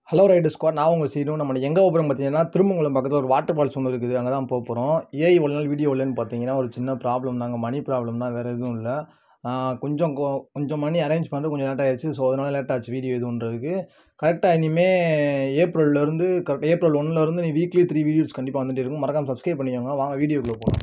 hello rider squad நான் உங்கள் சீனு நம்ம எங்கே போகிறோம் பார்த்தீங்கன்னா திருமங்கலம் பக்கத்தில் ஒரு வாட்டர் ஃபால்ஸ் ஒன்று இருக்குது அங்கே தான் போக போகிறோம் ஏன் இவ்வளோ நாள் வீடியோ இல்லைன்னு பார்த்தீங்கன்னா ஒரு சின்ன ப்ராப்ளம் தாங்க மணி ப்ராப்ளம் தான் வேறு எதுவும் இல்லை கொஞ்சம் கொ- கொஞ்சம் மணி அரேஞ்ச் பண்ணுறது கொஞ்சம் லேட் ஆயிடுச்சு ஸோ அதனால் லேட் ஆச்சு வீடியோ எதுன்றதுக்கு கரெக்டாக இனிமேல் ஏப்ரல்லேருந்து கரெக்ட் ஏப்ரல் ஒன்லேருந்து நீ வீக்லி த்ரீ வீடியோஸ் கண்டிப்பாக வந்துட்டு இருக்கும் மறக்காம சப்ஸ்கிரைப் பண்ணிக்கோங்க வாங்க வீடியோக்குள்ளே போகலாம்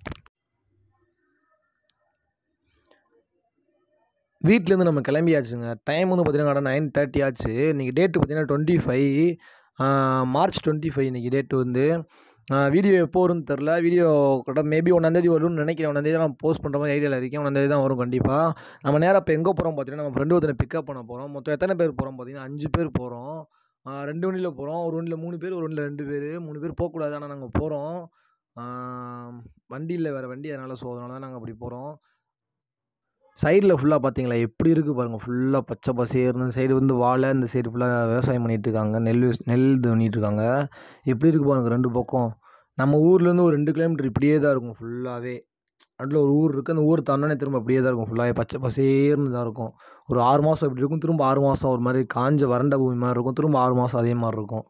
வீட்டிலேருந்து நம்ம கிளம்பியாச்சுங்க டைம் வந்து பார்த்தீங்கன்னா நைன் தேர்ட்டி ஆச்சு இன்றைக்கி டேட்டு பார்த்தீங்கன்னா twenty five March twenty five இன்றைக்கி டேட்டு வந்து வீடியோ எப்போ வரும்னு தெரில வீடியோ கரெக்டாக மேபி ஒன்றாந்தேதி வரும்னு நினைக்கிறேன் ஒன்றாந்தேதி நான் போஸ்ட் பண்ணுற மாதிரி ஐடியாவில் இருக்கேன் ஒன்றாந்தேதி தான் வரும் கண்டிப்பாக நம்ம நேராக இப்போ எங்கே போகிறோம் பார்த்தீங்கன்னா நம்ம ஃப்ரெண்டு ஒருத்தனை பிக்கப் பண்ண போகிறோம் மொத்தம் எத்தனை பேர் போகிறோம் பார்த்தீங்கன்னா அஞ்சு பேர் போகிறோம் ரெண்டு வண்டியில் போகிறோம் ஒரு வண்டியில் மூணு பேர் ஒரு வண்டியில் ரெண்டு பேர் மூணு பேர் போகக்கூடாது ஆனால் நாங்கள் போகிறோம் வண்டி இல்லை வேறு வண்டி அதனால் ஸோ அதனால தான் நாங்கள் அப்படி போகிறோம் சைடில் ஃபுல்லாக பார்த்தீங்களா எப்படி இருக்குது பாருங்கள் ஃபுல்லாக பச்சை பசேர்னு சைடு வந்து வாழை இந்த சைடு ஃபுல்லாக விவசாயம் பண்ணிட்டு இருக்காங்க நெல் விஸ்- நெல் இது பண்ணிட்டு இருக்காங்க எப்படி இருக்குது பாருங்க ரெண்டு பக்கம் நம்ம ஊர்லேருந்து ஒரு ரெண்டு கிலோமீட்டர் இப்படியே தான் இருக்கும் ஃபுல்லாகவே அதில் ஒரு ஊர் இருக்குது அந்த ஊர் தாண்டனே திரும்ப அப்படியே தான் இருக்கும் ஃபுல்லாகவே பச்சை பசேர்னு தான் இருக்கும் ஒரு ஆறு மாதம் இப்படி இருக்கும் திரும்ப ஆறு மாதம் ஒரு மாதிரி காஞ்ச வறண்ட பூமி மாதிரி இருக்கும் திரும்ப ஆறு மாதம் அதே மாதிரி இருக்கும்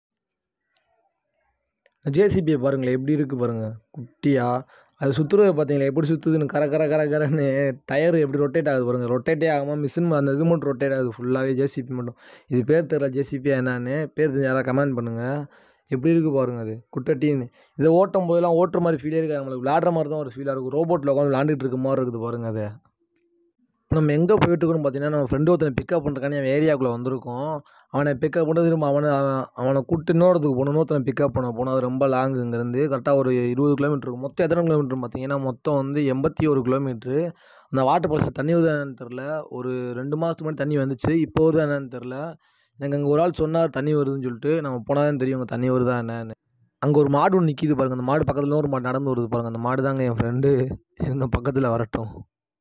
ஜேசிபியை பாருங்களேன் எப்படி இருக்குது பாருங்கள் குட்டியாக அது சுற்றுறதை பார்த்தீங்களா எப்படி சுற்றுதுன்னு கர கர கர கரன்னு டயர் எப்படி ரொட்டேட் ஆகுது பாருங்கள் ரொட்டேட்டே ஆகாமல் மிஷின் அந்த இது மட்டும் ரொட்டேட் ஆகுது ஃபுல்லாகவே ஜேசிபி மட்டும் இது பேர் தெரியல ஜேசிபியா என்னன்னு பேர் தெரிஞ்ச யாராவது கமெண்ட் பண்ணுங்கள் எப்படி இருக்குது பாருங்கள் அது குட்டட்டின்னு இதை ஓட்டும் போதெல்லாம் ஓட்டுற மாதிரி ஃபீலே இருக்காது நம்மளுக்கு விளாடுற மாதிரி தான் ஒரு ஃபீலாக இருக்கும் ரோபோட்டில் உட்காந்து விளாண்டுட்டு இருக்க மாதிரி இருக்குது பாருங்கள் அது இப்போ நம்ம எங்கே போயிட்டுருக்கோம்னு பார்த்தீங்கன்னா நம்ம ஃப்ரெண்டு ஒருத்தனை பிக்கப் பண்ணுறக்கானே அவன் ஏரியாக்குள்ளே வந்திருக்கோம் அவனை பிக்கப் பண்ணி திரும்ப அவனை அவன் அவனை கூப்பிட்டு இன்னொருத்துக்கு போகணும் இன்னொருத்தனை பிக்கப் பண்ண போகணும் அது ரொம்ப லாங் இங்கேருந்து கரெக்டாக ஒரு இருபது கிலோமீட்டர் இருக்கும் மொத்தம் எத்தனை கிலோமீட்டர் பார்த்தீங்கன்னா மொத்தம் வந்து எண்பத்தி ஒரு கிலோமீட்ரு அந்த வாட்டர் ஃபால்ஸில் தண்ணி வருதா என்னன்னு தெரில ஒரு ரெண்டு மாதத்துக்கு முன்னாடி தண்ணி வந்துச்சு இப்போ வருதா என்னன்னு தெரில எனக்கு அங்கே ஒரு ஆள் சொன்னார் தண்ணி வருதுன்னு சொல்லிட்டு நம்ம போனால் தான் தெரியும் அங்கே தண்ணி வருதா என்னன்னு அங்கே ஒரு மாடு ஒன்று நிற்கிது பாருங்கள் அந்த மாடு பக்கத்தில் ஒரு மாடு நடந்து வருது பாருங்கள் அந்த மாடு தாங்க என் ஃப்ரெண்டு எங்க பக்கத்தில் வரட்டும்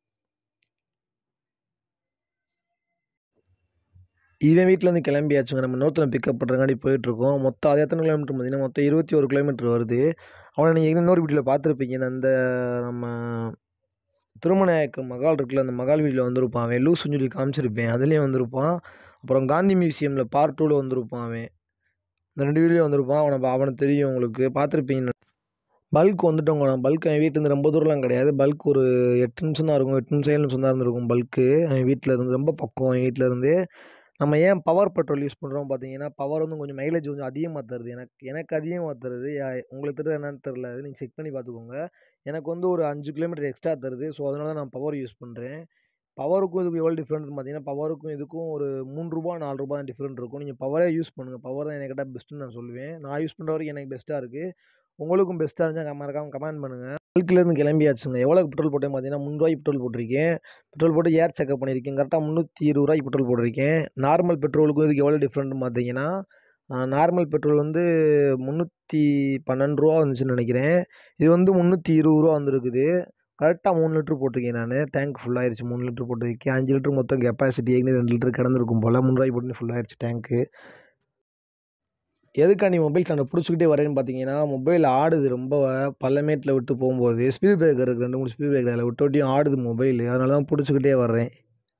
இவன் வீட்டிலேருந்து கிளம்பியாச்சுங்க நம்ம இன்னொருத்தனை பிக்கப் பண்ணுறங்காடி போயிட்டுருக்கோம் மொத்தம் அது எத்தனை கிலோமீட்டர் பார்த்தீங்கன்னா மொத்தம் இருபத்தி ஒரு கிலோமீட்டர் வருது அவனை நீங்கள் இன்னொரு வீட்டில் பார்த்துருப்பீங்க அந்த நம்ம திருமணநாயக்கர் மகால் இருக்குல்ல அந்த மகால் வீட்டில் வந்திருப்பான் அவன் லூசுன்னு சொல்லி காமிச்சிருப்பேன் அதுலேயும் வந்திருப்பான் அப்புறம் காந்தி மியூசியமில் பார்ட் டூவில் வந்திருப்பான் அவன் இந்த ரெண்டு வீட்லேயும் வந்திருப்பான் அவனை பா- அவனுக்கு தெரியும் உங்களுக்கு பார்த்துருப்பீங்க பல்க் வந்துட்டோங்க நான் பல்க் என் வீட்டிலேருந்து ரொம்ப தூரம்லாம் கிடையாது பல்க் ஒரு எட்டு நிமிஷம் தான் இருக்கும் எட்டு நிமிஷம் ஏழு நிமிஷம் தான் இருந்திருக்கும் பல்க்கு என் வீட்டில் இருந்து ரொம்ப பக்கம் என் வீட்டில் இருந்து நம்ம ஏன் பவர் பெட்ரோல் யூஸ் பண்ணுறோம் பார்த்தீங்கன்னா பவர் வந்து கொஞ்சம் மைலேஜ் கொஞ்சம் அதிகமாக தருது எனக்கு எனக்கு அதிகமாக தருது யா- உங்களுக்கு தெரியுது என்னன்னு தெரில அது நீங்கள் செக் பண்ணி பார்த்துக்கோங்க எனக்கு வந்து ஒரு அஞ்சு கிலோமீட்டர் எக்ஸ்ட்ரா தருது ஸோ அதனால தான் நான் பவர் யூஸ் பண்ணுறேன் பவருக்கும் இதுக்கும் எவ்வளோ டிஃப்ரெண்ட் பார்த்தீங்கன்னா பவருக்கும் இதுக்கும் ஒரு மூணு ரூபா நாலு ரூபா டிஃப்ரெண்ட் இருக்கும் நீங்கள் பவரே யூஸ் பண்ணுங்கள் பவர் தான் எனக்கு கேட்டால் பெஸ்ட்டுன்னு நான் சொல்லுவேன் நான் யூஸ் பண்ணுற வரைக்கும் எனக்கு பெஸ்ட்டாக இருக்குது உங்களுக்கும் பெஸ்ட்டாக இருந்தால் மறக்காம கமெண்ட் பண்ணுங்கள் பல்க்லேருந்து கிளம்பியாச்சுங்க எவ்வளோ பெட்ரோல் போட்டேன் பார்த்தீங்கன்னா முந்நூறுவாய்க்கு பெட்ரோல் போட்டிருக்கேன் பெட்ரோல் போட்டு ஏர் செக்அப் பண்ணியிருக்கேன் கரெக்டாக முந்நூற்றி இருபது ரூபாய்க்கு பெட்ரோல் போட்டிருக்கேன் நார்மல் பெட்ரோலுக்கும் இதுக்கு எவ்வளோ டிஃப்ரெண்ட்னு பார்த்தீங்கன்னா நார்மல் பெட்ரோல் வந்து முந்நூற்றி பன்னெண்டு ரூபா வந்துச்சுன்னு நினைக்கிறேன் இது வந்து முந்நூற்றி இருபது ரூபா வந்துருக்குது கரெக்டாக மூணு லிட்ரு போட்டிருக்கேன் நான் டேங்க் ஃபுல்லாகிடுச்சு மூணு லிட்ரு போட்டிருக்கேன் அஞ்சு லிட்டர் மொத்தம் கெப்பாசிட்டி ஏற்கனவே ரெண்டு லிட்டர் கிடந்திருக்கும் போல் முந்நூறுவாய்க்கு போட்டு ஃபுல்லாகிடுச்சு டேங்க்கு எதுக்காண்டி மொபைல் ஸ்டாண்டை பிடிச்சிக்கிட்டே வரேன்னு பார்த்தீங்கன்னா மொபைல் ஆடுது ரொம்ப பள்ளமேட்டில் விட்டு போகும்போது ஸ்பீட் பிரேக்கர் இருக்குது ரெண்டு மூணு ஸ்பீட் பிரேக்கர் அதில் விட்டு விட்டியும் ஆடுது மொபைல் அதனால தான் பிடிச்சிக்கிட்டே வர்றேன்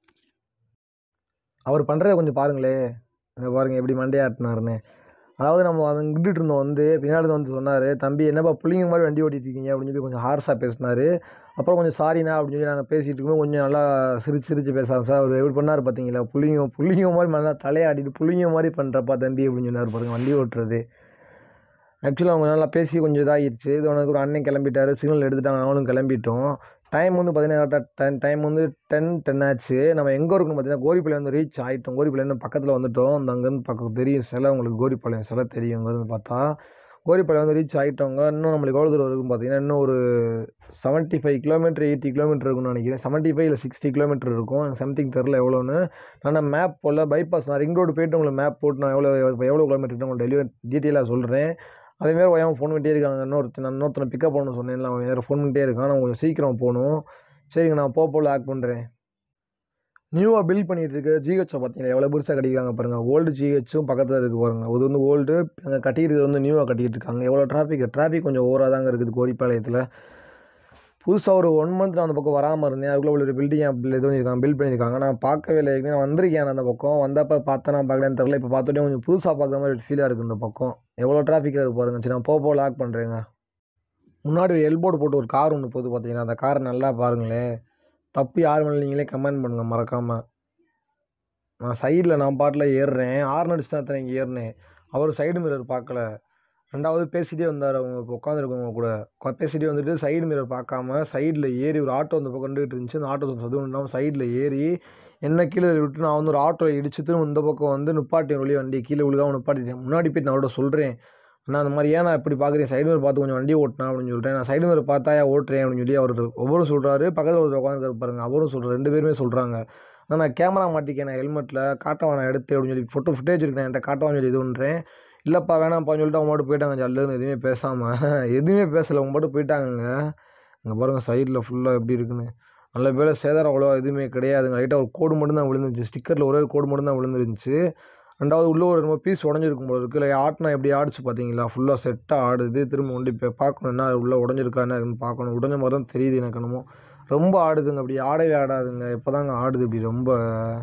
அவர் பண்ணுறத கொஞ்சம் பாருங்களே இந்த பாருங்க எப்படி மண்டையாட்டினாருன்னு அதாவது நம்ம அதை இங்கிட்டு இருந்தோம் வந்து பின்னாடி இருந்து வந்து சொன்னார் தம்பி என்னப்பா புள்ளிங்க மாதிரி வண்டி ஓட்டிட்டு இருக்கீங்க அப்படின்னு சொல்லி கொஞ்சம் ஹார்ஸாக பேசினார் அப்புறம் கொஞ்சம் சாரிண்ணா அப்படின்னு சொல்லி நாங்கள் பேசிகிட்டு இருக்கும்போது கொஞ்சம் நல்லா சிரிச்சு சிரிச்சு பேச சார் அவர் எப்படி பண்ணார் பார்த்தீங்களா புள்ளிங்க புள்ளிங்க மாதிரி நல்லா தலையாடிட்டு புள்ளிங்க மாதிரி பண்ணுறப்பா தம்பி அப்படின்னு சொன்னார் பாருங்க வண்டி ஓட்டுறது ஆக்சுவலாக அவங்க நல்லா பேசி கொஞ்சம் இதாகிடுச்சு இது உனக்கு ஒரு அண்ணன் கிளம்பிட்டாரு சிக்னல் எடுத்துட்டாங்க நாங்களும் கிளம்பிட்டோம் டைம் வந்து பார்த்தீங்கன்னா கரெக்டாக டென் டைம் வந்து டென் டென் ஆச்சு நம்ம எங்கே இருக்கணும் பார்த்தீங்கன்னா கோரிப்பாளையம் வந்து ரீச் ஆகிட்டோம் கோரிப்பாளையம் பக்கத்தில் வந்துட்டோம் அந்த அங்கேருந்து பக்கம் தெரியும் சிலை உங்களுக்கு கோரிப்பாளையம் சிலை தெரியும் அங்கேருந்து பார்த்தா கோரிப்பாளையம் வந்து ரீச் ஆகிட்டோங்க இன்னும் நம்மளுக்கு எவ்வளோ தூரம் இருக்குன்னு பார்த்தீங்கன்னா இன்னும் ஒரு seventy five kilometre eighty kilometre இருக்கும்னு நினைக்கிறேன் செவன்ட்டி ஃபைவ் இல்லை சிக்ஸ்டி கிலோமீட்டர் இருக்கும் எனக்கு சம்திங் தெரில எவ்வளோன்னு நான் மேப் போல் பைபாஸ் நான் ரிங் ரோடு போயிட்டு உங்களுக்கு மேப் போட்டு நான் எவ்வளோ எவ்வளோ கிலோமீட்டர் உங்களுக்கு டெலிவரி டீட்டெயிலாக சொல்கிறேன் அதேமாரி அவன் ஃபோன் பண்ணிட்டே இருக்காங்க இன்னொருத்தன் நான் இன்னொருத்தனை பிக்கப் பண்ணணும் சொன்னேன்ல அவன் வேறு ஃபோன் பண்ணிட்டே இருக்கான் நான் கொஞ்சம் சீக்கிரம் போகணும் சரிங்க நான் போக போல் ஆக் பண்ணுறேன் நியூவாக பில்ட் பண்ணிட்டு இருக்க ஜிஹெச்சை பார்த்தீங்களா எவ்வளோ பெருசாக கட்டிக்கிறாங்க பாருங்கள் ஓல்டு ஜிஹெச்சும் பக்கத்தில் இருக்குது பாருங்கள் அது வந்து ஓல்டு அங்கே கட்டிக்கிறது வந்து நியூவாக கட்டிக்கிட்டு இருக்காங்க எவ்வளோ டிராஃபிக் டிராஃபிக் கொஞ்சம் ஓவராக தாங்க இருக்குது கோரிப்பாளையத்தில் புதுசாக ஒரு ஒன் மந்த் நான் அந்த பக்கம் வராமல் இருந்தேன் அதுக்குள்ளே ஒரு பில்டிங் அப்படி இது பண்ணியிருக்காங்க பில்ட் பண்ணியிருக்காங்க நான் பார்க்கவே இல்லை ஏற்கனவே நான் வந்திருக்கேன் நான் அந்த பக்கம் வந்தப்போ பார்த்தேன் பார்க்கலன்னு தெரில இப்போ பார்த்துட்டே கொஞ்சம் புதுசாக பார்க்குற மாதிரி ஃபீலாக இருக்குது இந்த பக்கம் எவ்வளோ டிராஃபிக்காக இருக்கு பாருங்க சரி நான் போக போக லாக் பண்ணுறேங்க முன்னாடி ஒரு எல்போர்டு போட்டு ஒரு கார் ஒன்று போகுது பார்த்தீங்கன்னா அந்த காரை நல்லா பாருங்களேன் தப்பு யார் மேலே நீங்களே கமெண்ட் பண்ணுங்கள் மறக்காமல் நான் சைடில் நான் பாட்டில் ஏறுறேன் ஆறு அடிச்சு தான் இத்தனை இங்கே ஏறினேன் அவர் சைடு மிரர் பார்க்கல ரெண்டாவது பேசிகிட்டே வந்தார் அவங்க இப்போ உட்காந்துருக்கவங்க கூட உக்கா- பேசிகிட்டே வந்துட்டு சைடு மிரர் பார்க்காம சைடில் ஏறி ஒரு ஆட்டோ அந்த பக்கம் வந்துட்டு இருந்துச்சு அந்த ஆட்டோ சதுவும் இல்லாமல் சைடில் ஏறி என்ன கீழே விட்டு நான் வந்து ஒரு ஆட்டோவில் இடிச்சு திரும்ப இந்த பக்கம் வந்து நிப்பாட்டேன் வெளியே வண்டி கீழே விழுகாம நிப்பாட்டிட்டேன் முன்னாடி போய் நான் அவரோட சொல்கிறேன் நான் அந்த மாதிரி ஏன் நான் இப்படி பார்க்குறேன் சைடு மிரர் பார்த்து கொஞ்சம் வண்டி ஓட்டினா அப்படின்னு சொல்கிறேன் நான் சைடு மிரர் பார்த்தாயா ஓட்டுறேன் அப்படின்னு சொல்லி அவர் ஒவ்வொரு சொல்கிறாரு பக்கத்தில் ஒருத்தர் உட்காந்து பாருங்க அவரும் சொல்கிறார் ரெண்டு பேருமே சொல்கிறாங்க ஆனால் நான் கேமரா மாட்டிக்கேன் ஹெல்மெட்டில் காட்டவா நான் எடுத்து அப்படின்னு சொல்லி ஃபோட்டோ ஃபுட்டேஜ் இருக்கேன் என்கிட்ட காட்டவான்னு சொல்லி இது பண்ணுறேன் இல்லைப்பா வேணாம்ப்பான்னு சொல்லிட்டு அவங்க மட்டும் போயிட்டாங்க ஜல்லுன்னு எதுவுமே பேசாமல் எதுவுமே பேசலை அவங்க மட்டும் போயிட்டாங்கங்க இங்கே பாருங்கள் சைடில் ஃபுல்லாக எப்படி இருக்குன்னு நல்ல பேர் சேதாரம் அவ்வளோ எதுவுமே கிடையாதுங்க லைட்டாக ஒரு கோடு மட்டும் தான் விழுந்துருந்துச்சு ஸ்டிக்கரில் ஒரே ஒரு கோடு மட்டும் தான் விழுந்துருந்துச்சு ரெண்டாவது உள்ளே ஒரு நம்ம பீஸ் உடஞ்சிருக்கும் போல இருக்குது இல்லை ஆட்டினா எப்படி ஆடிச்சு பார்த்தீங்களா ஃபுல்லாக செட்டாக ஆடுது திரும்ப கொண்டு இப்போ பார்க்கணும் என்ன உள்ளே உடஞ்சிருக்கா என்ன இருக்குன்னு பார்க்கணும் உடஞ்ச மாதிரி தான் தெரியுது எனக்கு என்னமோ ரொம்ப ஆடுதுங்க அப்படி ஆடவே ஆடாதுங்க இப்போ தாங்க ஆடுது இப்படி ரொம்ப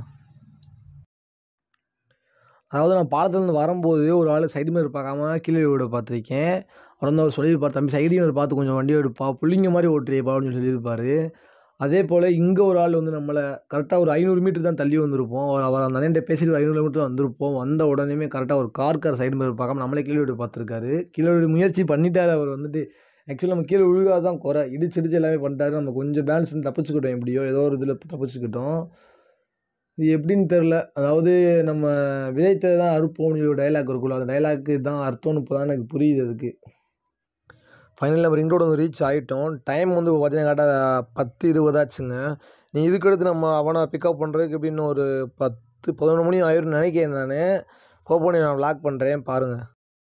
அதாவது நான் பாலத்துலேருந்து வரும்போது ஒரு ஆள் சைடு மிரர் பார்க்காம கீழே விட பார்த்துருக்கேன் அவர் வந்து அவர் சொல்லியிருப்பார் தம்பி சைடு மிரர் பார்த்து கொஞ்சம் வண்டி எடுப்பா புள்ளிங்க மாதிரி ஓட்டுறியப்பா அப்படின்னு சொல்லி சொல்லியிருப்பார் அதே போல் இங்கே ஒரு ஆள் வந்து நம்மளை கரெக்டாக ஒரு ஐநூறு மீட்டர் தான் தள்ளி வந்திருப்போம் அவர் அவர் அந்த அண்ணன்ட்ட பேசிட்டு ஒரு ஐநூறு மீட்டர் வந்திருப்போம் வந்த உடனேமே கரெக்டாக ஒரு கார் கார் சைடு மிரர் பார்க்காம நம்மளே கீழே விட பார்த்துருக்காரு கீழே விட முயற்சி பண்ணிட்டார் அவர் வந்துட்டு ஆக்சுவலி நம்ம கீழே விழுகாதான் தான் குறை இடிச்சு இடிச்சு எல்லாமே பண்ணிட்டாரு நம்ம கொஞ்சம் பேலன்ஸ் பண்ணி தப்பிச்சுக்கிட்டோம் எப்படியோ ஏதோ ஒரு இதில் தப்பிச்சுக்கிட்டோம் இது எப்படின்னு தெரில அதாவது நம்ம விதைத்தது தான் அறுப்போம்னு ஒரு டைலாக் இருக்குல்ல அந்த டைலாக்கு தான் அர்த்தம்னு இப்போ தான் எனக்கு புரியுது அதுக்கு ஃபைனல் நம்ம ரிங் ரோடு வந்து ரீச் ஆகிட்டோம் டைம் வந்து இப்போ பார்த்தீங்கன்னா கரெக்டாக பத்து இருபதாச்சுங்க நீ இதுக்கடுத்து நம்ம அவனை பிக்கப் பண்ணுறதுக்கு எப்படின்னு ஒரு பத்து பதினொன்று மணி ஆயிரும்னு நினைக்கிறேன் நான் கோப்போனி நான் வ்ளாக் பண்ணுறேன் பாருங்கள்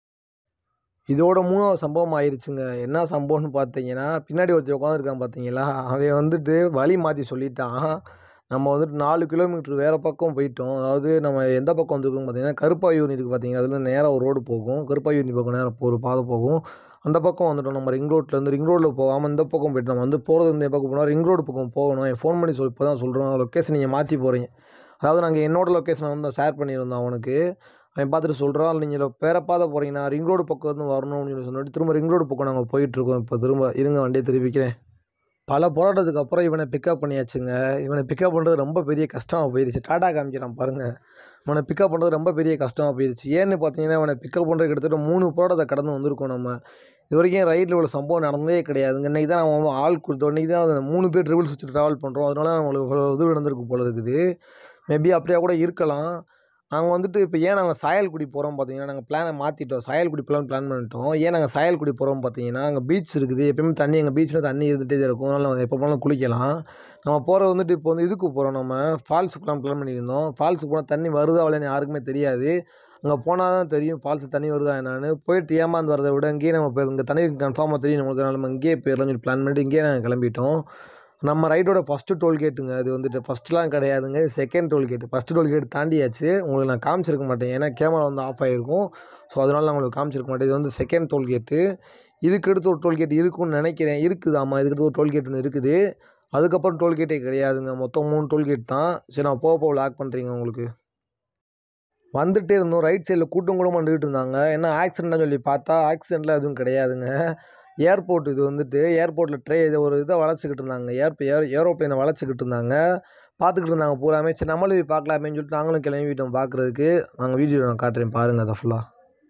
இதோட மூணாவது சம்பவம் ஆயிருச்சுங்க என்ன சம்பவம்னு பார்த்தீங்கன்னா பின்னாடி ஒருத்தர் உட்காந்துருக்கான் பார்த்தீங்களா அவன் வந்துட்டு வழி மாற்றி சொல்லிட்டான் நம்ம வந்துட்டு நாலு கிலோமீட்டர் வேறு பக்கம் போயிட்டோம் அதாவது நம்ம எந்த பக்கம் வந்திருக்கோம் பார்த்தீங்கன்னா கருப்பாயூனி இருக்குது பார்த்தீங்கன்னா அதுலேருந்து நேராக ஒரு ரோடு போகும் கருப்பாயூனி பக்கம் நேராக ஒரு பாதை போகும் அந்த பக்கம் வந்துட்டோம் நம்ம ரிங் ரோட்லேருந்து ரிங் ரோட்டில் போகாமல் இந்த பக்கம் போயிட்டு நம்ம வந்து போகிறது இந்த பக்கம் போனால் ரிங் ரோடு பக்கம் போகணும் என் ஃபோன் பண்ணி சொல் இப்போ தான் சொல்கிறோம் லொக்கேஷன் நீங்கள் மாற்றி போகிறீங்க அதாவது நாங்கள் என்னோட லொக்கேஷனை வந்து ஷேர் பண்ணியிருந்தோம் அவனுக்கு அவன் பார்த்துட்டு சொல்கிறான் நீங்கள் வேறு பாதை போகிறீங்கன்னா ரிங் ரோடு பக்கம் இருந்து வரணும்னு சொல்லி சொன்னிட்டு திரும்ப ரிங் ரோடு பக்கம் நாங்கள் போயிட்டுருக்கோம் இப்போ திரும்ப இருங்க வண்டியை திருப்பிக்கிறேன் பல போராட்டத்துக்கு அப்புறம் இவனை பிக்கப் பண்ணியாச்சுங்க இவனை பிக்கப் பண்ணுறது ரொம்ப பெரிய கஷ்டமாக போயிடுச்சு டாடா காமிக்கிறான் பாருங்கள் இவனை பிக்கப் பண்ணுறது ரொம்ப பெரிய கஷ்டமாக போயிடுச்சு ஏன்னு பார்த்தீங்கன்னா இவனை பிக்கப் பண்ணுறது கிட்டத்தட்ட மூணு போராட்டத்தை கடந்து வந்திருக்கோம் நம்ம இது வரைக்கும் ரைட்டில் உள்ள சம்பவம் நடந்ததே கிடையாதுங்க இன்றைக்கி தான் நம்ம ஆள் கொடுத்தோம் இன்றைக்கி தான் அந்த மூணு பேர் ட்ரிபிள் சுற்றி ட்ராவல் பண்ணுறோம் அதனால நம்மளுக்கு இவ்வளோ இது நடந்திருக்கு போல இருக்குது மேபி அப்படியே கூட இருக்கலாம் நாங்கள் வந்துட்டு இப்போ ஏன் நாங்கள் சாயல்குடி போகிறோம் பார்த்தீங்கன்னா நாங்கள் பிளானை மாற்றிட்டோம் சாயல்குடி பிளான் பிளான் பண்ணிட்டோம் ஏன் நாங்கள் சாயல்குடி போகிறோம் பார்த்தீங்கன்னா அங்கே பீச் இருக்குது எப்பயுமே தண்ணி எங்கள் பீச்சில் தண்ணி இருந்துகிட்டே தான் இருக்கும் அதனால் நாங்கள் எப்போ போனாலும் குளிக்கலாம் நம்ம போகிறது வந்துட்டு இப்போ வந்து இதுக்கு போகிறோம் நம்ம ஃபால்ஸுக்குலாம் பிளான் பண்ணியிருந்தோம் ஃபால்ஸுக்கு போனால் தண்ணி வருதா இல்லைன்னு யாருக்குமே தெரியாது அங்கே போனால் தான் தெரியும் ஃபால்ஸு தண்ணி வருதா என்னன்னு போயிட்டு ஏமாந்து வரதை விட இங்கேயே நம்ம போய் இங்கே தண்ணி கன்ஃபார்மாக தெரியும் நம்மளுக்கு நம்ம இங்கேயே போயிடலாம்னு சொல்லி பிளான் பண்ணிட்டு இங்கேயே நாங்கள் கிளம்பிட்டோம் நம்ம ரைட்டோட ஃபஸ்ட்டு டோல்கேட்டுங்க அது வந்துட்டு ஃபஸ்ட்டுலாம் கிடையாதுங்க செகண்ட் டோல்கேட் ஃபஸ்ட்டு டோல்கேட் தாண்டியாச்சு உங்களுக்கு நான் காமிச்சிருக்க மாட்டேன் ஏன்னா கேமரா வந்து ஆஃப் ஆகிருக்கும் ஸோ அதனால நான் உங்களுக்கு காமிச்சிருக்க மாட்டேன் இது வந்து செகண்ட் டோல்கேட்டு இதுக்கு அடுத்து ஒரு டோல்கேட் இருக்குன்னு நினைக்கிறேன் இருக்குது ஆமாம் இதுக்கு அடுத்து ஒரு டோல்கேட் ஒன்று இருக்குது அதுக்கப்புறம் டோல்கேட்டே கிடையாதுங்க மொத்தம் மூணு டோல்கேட் தான் சரி நான் போக போக லாக் பண்ணுறீங்க உங்களுக்கு வந்துட்டே இருந்தோம் ரைட் சைடில் கூட்டம் கூட வந்துக்கிட்டு இருந்தாங்க என்ன ஆக்சிடெண்ட்னு சொல்லி பார்த்தா ஆக்சிடெண்ட்லாம் எதுவும் கிடையாதுங்க ஏர்போர்ட் இது வந்துட்டு ஏர்போர்ட்டில் ட்ரே இதை ஒரு இதை வளைச்சிக்கிட்டு இருந்தாங்க ஏர் ஏர் ஏரோப்ளேனை வளைச்சிக்கிட்டு இருந்தாங்க பார்த்துக்கிட்டு இருந்தாங்க பூராமே சரி நம்மளும் போய் பார்க்கலாமேன்னு சொல்லிட்டு நாங்களும் கிளம்பிட்டோம் பார்க்குறதுக்கு நாங்கள் வீடியோ நான் காட்டுறேன் பாருங்கள் அதை ஃபுல்லாக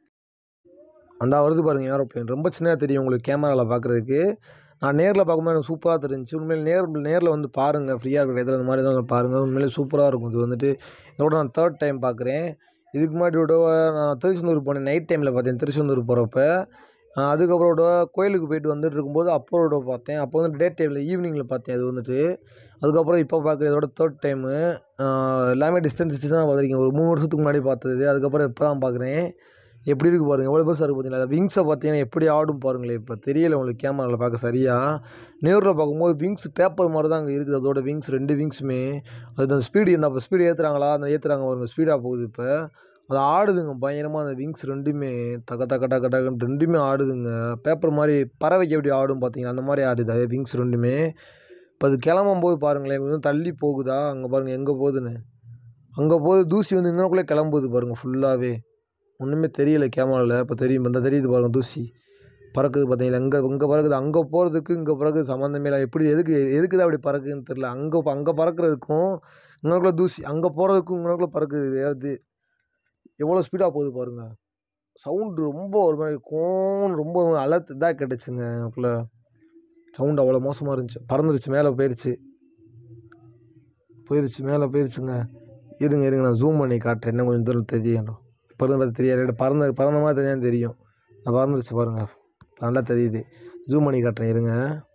அந்த வருது பாருங்கள் ஏரோப்ளேன் ரொம்ப சின்னதாக தெரியும் உங்களுக்கு கேமராவில் பார்க்குறதுக்கு நான் நேரில் பார்க்கும்போது எனக்கு சூப்பராக தெரிஞ்சுச்சு உண்மையில் நேர் நேரில் வந்து பாருங்கள் ஃப்ரீயாக இருக்கிற இடத்துல இந்த மாதிரி தான் பாருங்கள் உண்மையிலே சூப்பராக இருக்கும் இது வந்துட்டு இதோட நான் தேர்ட் டைம் பார்க்குறேன் இதுக்கு முன்னாடி விட நான் திருச்செந்தூர் போனேன் நைட் டைமில் பார்த்தேன் திருச்செந்தூர் போகிறப்ப அதுக்கப்புறம் விட கோயிலுக்கு போயிட்டு வந்துட்டு இருக்கும்போது அப்போ விட பார்த்தேன் அப்போ வந்து டே டைமில் ஈவினிங்கில் பார்த்தேன் அது வந்துட்டு அதுக்கப்புறம் இப்போ பார்க்குறதோட தேர்ட் டைமு எல்லாமே டிஸ்டன்ஸ் டிஸ்டன்ஸ் தான் பார்த்துருக்கேன் ஒரு மூணு வருஷத்துக்கு முன்னாடி பார்த்தது அதுக்கப்புறம் இப்போ தான் பார்க்குறேன் எப்படி இருக்குது பாருங்கள் எவ்வளோ பெருசாக இருக்குது பார்த்தீங்களா விங்ஸை பார்த்தீங்கன்னா எப்படி ஆடும் பாருங்களேன் இப்போ தெரியல உங்களுக்கு கேமராவில் பார்க்க சரியாக நேரில் பார்க்கும்போது விங்ஸ் பேப்பர் மாதிரி தான் அங்கே இருக்குது அதோட விங்ஸ் ரெண்டு விங்ஸுமே அது அந்த ஸ்பீடு இந்த அப்போ ஸ்பீடு ஏற்றுறாங்களா அந்த ஏற்றுறாங்க பாருங்க ஸ்பீடாக போகுது இப்போ அது ஆடுதுங்க பயங்கரமாக அந்த விங்ஸ் ரெண்டுமே தக தக டக டகன்னு ரெண்டுமே ஆடுதுங்க பேப்பர் மாதிரி பறவைக்கு எப்படி ஆடும் பார்த்தீங்களா அந்த மாதிரி ஆடுது அது விங்ஸ் ரெண்டுமே இப்போ அது கிளம்பும் போது பாருங்களேன் கொஞ்சம் தள்ளி போகுதா அங்கே பாருங்கள் எங்கே போகுதுன்னு அங்கே போகுது தூசி வந்து இங்கனக்குள்ளே கிளம்புது பாருங்கள் ஃபுல்லாகவே ஒன்றுமே தெரியல கேமராவில் இப்போ தெரியும் இந்த தெரியுது பாருங்கள் தூசி பறக்குது பார்த்தீங்களா எங்கே இங்கே பறக்குது அங்கே போகிறதுக்கு இங்கே பறக்குது சம்மந்தமே இல்லை எப்படி எதுக்கு எதுக்கு தான் அப்படி பறக்குதுன்னு தெரில அங்கே அங்கே பறக்கிறதுக்கும் இங்கனக்குள்ளே தூசி அங்கே போகிறதுக்கும் இங்கனக்குள்ளே பறக்குது ஏறுது எவ்வளோ ஸ்பீடாக போகுது பாருங்கள் சவுண்டு ரொம்ப ஒரு மாதிரி கோன்னு ரொம்ப அலர்ட் இதாக கேட்டுச்சுங்க எனக்குள்ள சவுண்டு அவ்வளோ மோசமாக இருந்துச்சு பறந்துருச்சு மேலே போயிருச்சு போயிருச்சு மேலே போயிருச்சுங்க இருங்க இருங்க நான் ஜூம் பண்ணி காட்டுறேன் இன்னும் கொஞ்சம் தூரம் தெரியணும் இப்போ இருந்து பார்த்து தெரியாது பறந்த பறந்த மாதிரி தெரியாது தெரியும் நான் பறந்துருச்சு பாருங்கள் நல்லா தெரியுது ஜூம் பண்ணி காட்டுறேன் இருங்க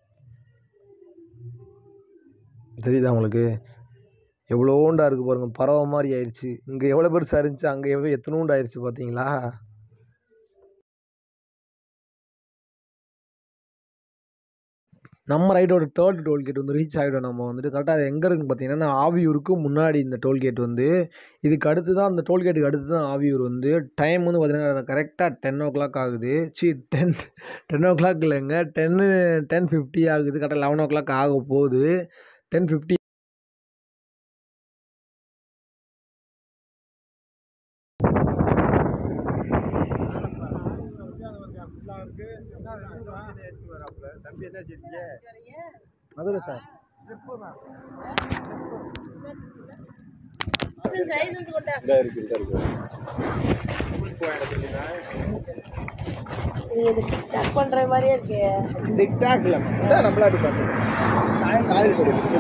தெரியுதா உங்களுக்கு எவ்வளோண்டா இருக்குது பாருங்கள் பறவை மாதிரி ஆயிடுச்சு இங்கே எவ்வளோ பெருசாக இருந்துச்சு அங்கே எவ்வளோ எத்தனோண்டு ஆயிடுச்சு பார்த்தீங்களா நம்ம ரைடோட தேர்ட் டோல்கேட் வந்து ரீச் ஆகிடும் நம்ம வந்துட்டு கரெக்டாக அது எங்கே இருக்குன்னு பார்த்தீங்கன்னா ஆவியூருக்கு முன்னாடி இந்த டோல்கேட் வந்து இதுக்கு அடுத்து தான் அந்த டோல்கேட்டுக்கு அடுத்து தான் ஆவியூர் வந்து டைம் வந்து பார்த்தீங்கன்னா கரெக்டாக டென் ஓ கிளாக் ஆகுது சி டென் டென் ஓ கிளாக் இல்லைங்க டென்னு டென் ஃபிஃப்டி ஆகுது கரெக்டாக லெவன் ஓ கிளாக் ஆக போகுது டென் ஃபிஃப்டி அதில் சார் இது டக் பண்ற மாதிரியே இருக்கு டிக்டாக் இல்லை நம்மளா டிக்டாக் சாரி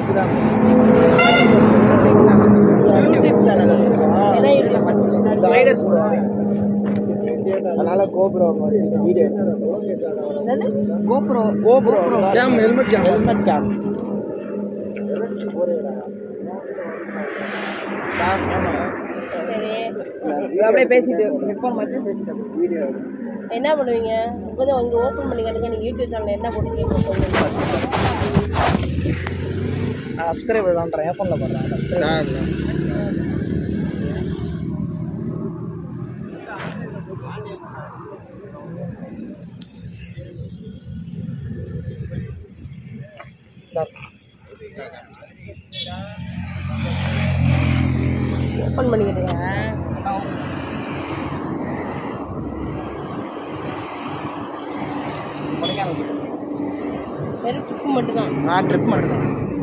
யூடியூப் சேனல் வச்சுருக்கோம் என்ன யூடியூப் பண்ணுங்க ரைடர்ஸ் அதனால கோப்ரோ மாதிரி வீடியோ என்னது GoPro GoPro cam helmet cam helmet cam சரி அப்படியே பேசிட்டு ஹெட்ஃபோன் மட்டும் பேசிட்டு வீடியோ என்ன பண்ணுவீங்க இப்போதான் அங்கே ஓப்பன் பண்ணி காட்டுங்க நீங்கள் யூடியூப் சேனல் என்ன போட்டுருக்கீங்க சொல்லுங்க நான் சப்ஸ்கிரைபர் தான் ஐஃபோனில் பண்ணுறேன் ஓப்பன் பண்ணி காட்டுங்க வெறும் ட்ரிப்பு மட்டும்தான் நான் ட்ரிப் மட்டும்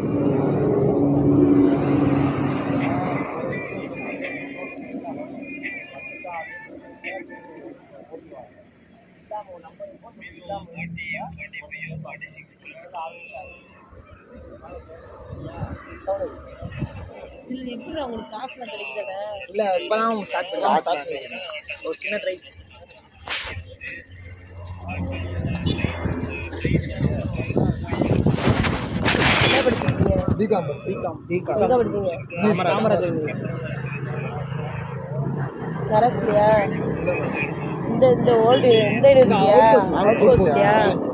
இதில் எப்படி உங்களுக்கு காசுலாம் கிடைக்குதானே இல்லை இப்போ தான் ஸ்டார்ட் பண்ணி ஒரு சின்ன ட்ரை என்ன படிச்சிருக்கீங்க பிகாம் பிகாம் பிகாம் எங்கே படிச்சீங்க காமராஜர் கரஸ்லையா இந்த இந்த ஓல்டு இந்த யூனிவர்சிட்டியா அவுட் போஸ்டியா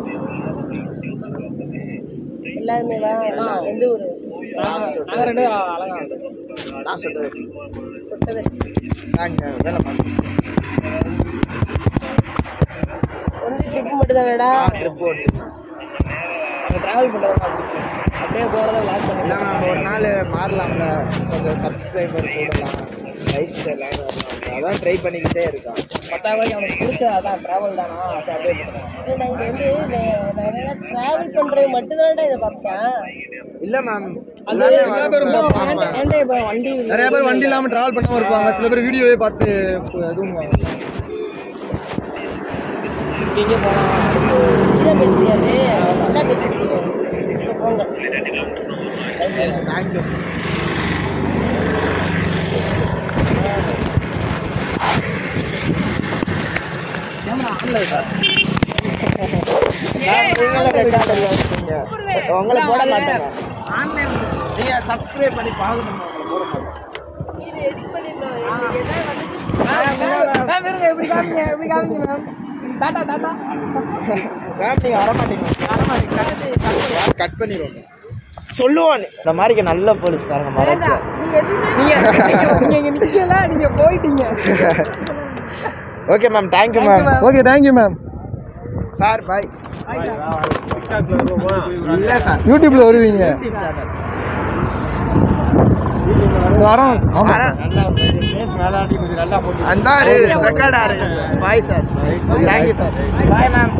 எல்லாருமே வா எந்த ஊர் நாங்கள் ரெண்டு அழகா நான் சொல்றது சொட்டது நாங்கள் வேலை பார்க்கணும் ஒன்லி ட்ரிப் மட்டும் தானடா ட்ரிப் ஓட்டு நாங்கள் ட்ராவல் பண்ணுறவங்க அப்படியே போகிறத லாக் பண்ணி இல்லை நம்ம ஒரு நாள் மாறலாம்ல கொஞ்சம் சப்ஸ்கிரைபர் கூடலாம் லைஃப் எல்லாம் வரலாம் அதான் ட்ரை பண்ணிக்கிட்டே இருக்கான் பத்தாவது அவனுக்கு பிடிச்ச அதான் ட்ராவல் தானா சரி அப்படியே பண்ணுறேன் நான் இங்க வந்து நிறைய டிராவல் பண்றது மட்டும் தானடா இதை பார்த்தேன் இல்லை மேம் நிறைய பேர் வண்டி நிறைய பேர் வண்டி இல்லாமல் ட்ராவல் பண்ணாமல் இருப்பாங்க சில பேர் வீடியோவே பார்த்து இதுவும் இங்கே போகலாம் இதை பேசுறியாது நல்லா பேசுறீங்க சரி, போங்க தேங்க்யூ உங்களை போட மாட்டாங்க நீங்க சப்ஸ்கிரைப் பண்ணி பார்க்கணும் உங்களை போட மாட்டேன் இது எடிட் பண்ணிருந்தோம் எதாவது மேம் நீங்க வர மாட்டீங்க வர மாட்டீங்க கட் பண்ணிடுவோம் சொல்லுவான் இந்த மாதிரி நல்ல போலீஸ்காரங்க மறைச்சு நீங்க இங்க நிக்கல நீங்க போயிட்டீங்க okay ma'am thank you ma'am okay thank you ma'am sir bye இல்லை சார் யூடியூப்ல வருவீங்க வரோம் அந்தாரு ரெக்கார்டாரு bye sir thank you sir bye ma'am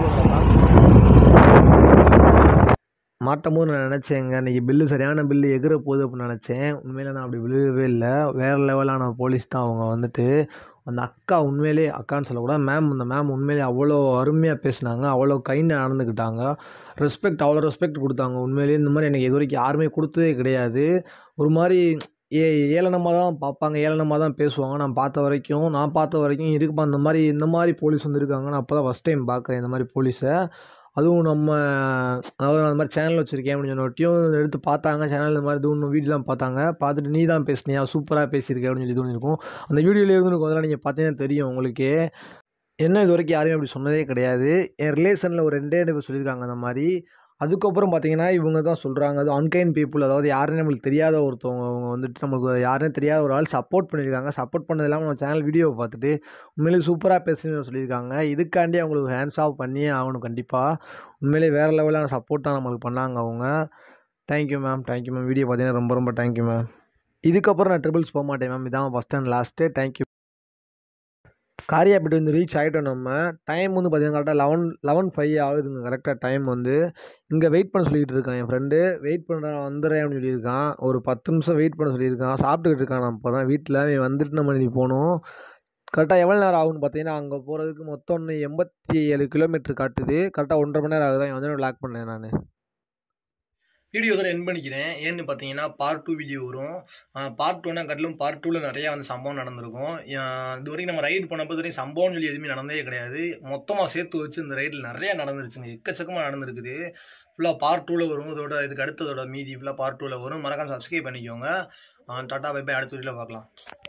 மாட்டும் போது நான் நினச்சேங்க இன்றைக்கி பில்லு சரியான பில்லு எகிற போகுது அப்படின்னு நினச்சேன் உண்மையில் நான் அப்படி விழுகவே இல்லை வேறு லெவலான போலீஸ் தான் அவங்க வந்துட்டு அந்த அக்கா உண்மையிலே அக்கான்னு சொல்லக்கூடாது மேம் அந்த மேம் உண்மையிலே அவ்வளோ அருமையாக பேசினாங்க அவ்வளோ கைண்டாக நடந்துக்கிட்டாங்க ரெஸ்பெக்ட் அவ்வளோ ரெஸ்பெக்ட் கொடுத்தாங்க உண்மையிலேயே இந்த மாதிரி எனக்கு இது வரைக்கும் யாருமே கொடுத்ததே கிடையாது ஒரு மாதிரி ஏ ஏளனமாக தான் பார்ப்பாங்க ஏளனமாக தான் பேசுவாங்க நான் பார்த்த வரைக்கும் நான் பார்த்த வரைக்கும் இருக்குப்பா இந்த மாதிரி இந்த மாதிரி போலீஸ் வந்து இருக்காங்க நான் அப்போ தான் ஃபஸ்ட் டைம் பார்க்குறேன் இந்த மாதிரி போலீஸை அதுவும் நம்ம அதாவது நான் அந்த மாதிரி சேனல் வச்சுருக்கேன் அப்படின்னு சொன்னொட்டியும் எடுத்து பார்த்தாங்க சேனல் இந்த மாதிரி இது ஒன்று வீடியோலாம் பார்த்தாங்க பார்த்துட்டு நீ தான் பேசுனியா சூப்பராக பேசியிருக்க அப்படின்னு சொல்லி இது இருக்கும் அந்த வீடியோவில் இருந்துருக்கும் அதெல்லாம் நீங்கள் பார்த்தீங்கன்னா தெரியும் உங்களுக்கே என்ன இது வரைக்கும் யாரையும் அப்படி சொன்னதே கிடையாது என் ரிலேஷனில் ஒரு ரெண்டே ரெண்டு பேர் சொல்லியிருக்காங்க அந்த மாதிரி அதுக்கப்புறம் பார்த்தீங்கன்னா இவங்க தான் சொல்கிறாங்க அது அன்கைன் பீப்புள் அதாவது யாருன்னு நம்மளுக்கு தெரியாத ஒருத்தவங்க அவங்க வந்துட்டு நம்மளுக்கு யாருன்னு தெரியாத ஒரு ஆள் சப்போர்ட் பண்ணியிருக்காங்க சப்போர்ட் பண்ணது இல்லாமல் நம்ம சேனல் வீடியோவை பார்த்துட்டு உண்மையிலேயே சூப்பராக பேசுன்னு சொல்லியிருக்காங்க இதுக்காண்டி அவங்களுக்கு ஹேண்ட்ஸ் ஆஃப் பண்ணியே ஆகணும் கண்டிப்பாக உண்மையிலேயே வேறு லெவலான சப்போர்ட் தான் நம்மளுக்கு பண்ணாங்க அவங்க thank you ma'am thank you ma'am video பார்த்தீங்கன்னா ரொம்ப ரொம்ப தேங்க்யூ மேம் இதுக்கப்புறம் நான் ட்ரிபிள்ஸ் போக மாட்டேன் மேம் இதான் first and last thank you Kariyapatti வந்து ரீச் ஆகிட்டோம் நம்ம டைம் வந்து பார்த்தீங்கன்னா கரெக்டாக லெவன் லெவன் ஃபைவ் ஆகுதுங்க கரெக்டாக டைம் வந்து இங்கே வெயிட் பண்ண சொல்லிட்டு இருக்கான் என் ஃப்ரெண்டு வெயிட் பண்ணுறேன் வந்துடுறேன் அப்படின்னு சொல்லியிருக்கான் ஒரு பத்து நிமிஷம் வெயிட் பண்ண சொல்லியிருக்கான் சாப்பிட்டுக்கிட்டு இருக்கான் நான் இப்போ தான் வீட்டில் அவன் வந்துட்டு நம்ம நீ போகணும் கரெக்டாக எவ்வளோ நேரம் ஆகும்னு பார்த்தீங்கன்னா அங்கே போகிறதுக்கு மொத்தம் ஒன்று எண்பத்தி ஏழு கிலோமீட்டர் காட்டுது கரெக்டாக ஒன்றரை மணி நேரம் ஆகுது அவன் வந்து லாக் பண்ணேன் நான் வீடியோ தான் என் பண்ணிக்கிறேன் ஏன்னு பார்த்தீங்கன்னா பார்ட் டூ வீடியோ வரும் பார்ட் டூனா கட்டிலும் பார்ட் டூவில் நிறையா வந்து சம்பவம் நடந்திருக்கும் அஹ் இது வரைக்கும் நம்ம ரைடு போனப்போ வரைக்கும் சம்பவம்னு சொல்லி எதுவுமே நடந்ததே கிடையாது மொத்தமாக சேர்த்து வச்சு இந்த ரைடில் நிறையா நடந்துருச்சுங்க எக்கச்சக்கமாக நடந்திருக்குது ஃபுல்லாக பார்ட் டூவில் வரும் இதோட இதுக்கு அடுத்ததோட மீதி ஃபுல்லாக பார்ட் டூவில் வரும் மறக்காம சப்ஸ்கிரைப் பண்ணிக்கோங்க டாட்டா பை பை அடுத்த வீடியோவில் பார்க்கலாம்